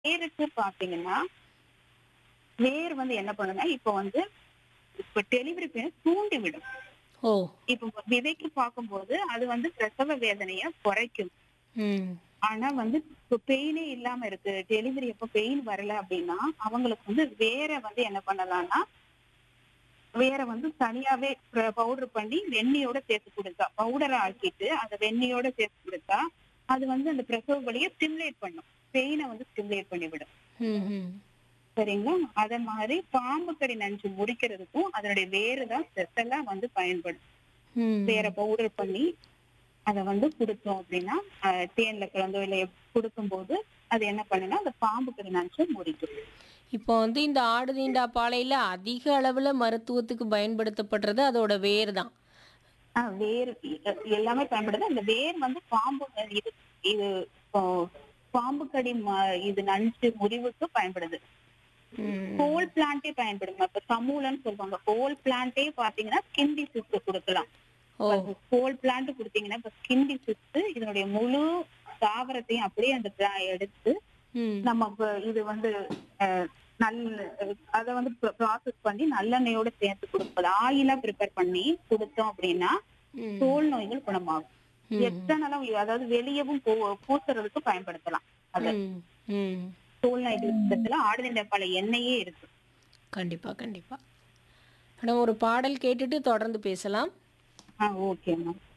வேருக்கு பாத்தீங்கன்னா வேர் வந்து என்ன பண்ணுன்னா இப்ப வந்து இப்ப டெலிவரி பெயின் தூண்டி விடும் ஓ இப்ப விதைக்கு பார்க்கும்போது அது வந்து பிரசவ வேதனைய குறைக்கும் ம் ஆனா வந்து இப்போ பெயினே இல்லாம இருக்கு டெலிவரி எப்ப பெயின் வரல அப்படின்னா அவங்களுக்கு வந்து வேற வந்து என்ன பண்ணலாம்னா வேற வந்து தனியாவே பவுடர் பண்ணி வெந்நியோட சேர்த்து கொடுத்தா பவுடரை ஆக்கிட்டு அந்த வெந்நியோட சேர்த்து கொடுத்தா அது வந்து அந்த பிரசவ வலியை ஸ்டிமுலேட் பண்ணும் பெயினை வந்து ஸ்டிமுலேட் பண்ணிவிடும் ம் ம் சரிங்களா அத மாதிரி பாம்பு கடி நஞ்சு முடிக்கிறதுக்கும் அதனுடைய வேறு தான் ஸ்பெஷலா வந்து பயன்படும் ம் வேற பவுடர் பண்ணி அத வந்து கொடுத்தோம் அப்படின்னா அஹ், தேன்ல கலந்தோ இல்ல கொடுக்கும்போது அது என்ன பண்ணுன்னா அந்த பாம்பு கடி நஞ்சு முறிக்கும் இப்போ வந்து இந்த ஆடு தீண்டா பாலையில் அதிக அளவில் மருத்துவத்துக்கு பயன்படுத்தப்படுறது அதோட வேர் தான் ஆஹ் வேர் எ- எல்லாமே பயன்படுது அந்த வேர் வந்து பாம்பு இது இது இப்போ பாம்பு கடி ம- இது நஞ்சு முறிவுக்கு பயன்படுது ம் கோல் பிளான்ட்டே பயன்படுங்க இப்ப சமூலன்னு சொல்லுவாங்க கோல் பிளான்ட்டே பாத்தீங்கன்னா ஸ்கின் டிசீஸ்க்கு கொடுக்கலாம் ஓ கோல் பிளான்ட் கொடுத்தீங்கன்னா இப்ப ஸ்கின் டிசீஸ் இதனுடைய முழு தாவரத்தையும் அப்படியே அந்த pla- எடுத்து ம் நம்ம இப்ப இது வந்து அஹ், நல்ல அத வந்து ப்ராசஸ் பண்ணி நல்லெண்ணெயோட சேர்த்து கொடுப்பது ஆயிலா ப்ரிப்பேர் பண்ணி கொடுத்தோம் அப்படின்னா ம் தோல் நோய்கள் குணமாகும் ம். எத்தனாலும் அதாவது வெளியவும் பூ- பூசுறதுக்கு பயன்படுத்தலாம் அது ம் ம் தோல் நோய்கள் ஆடுதிண்ட பல எண்ணெயே இருக்கு கண்டிப்பாக கண்டிப்பாக மேடம் ஒரு பாடல் கேட்டுட்டு தொடர்ந்து பேசலாம் ஆ ஓகே மேம்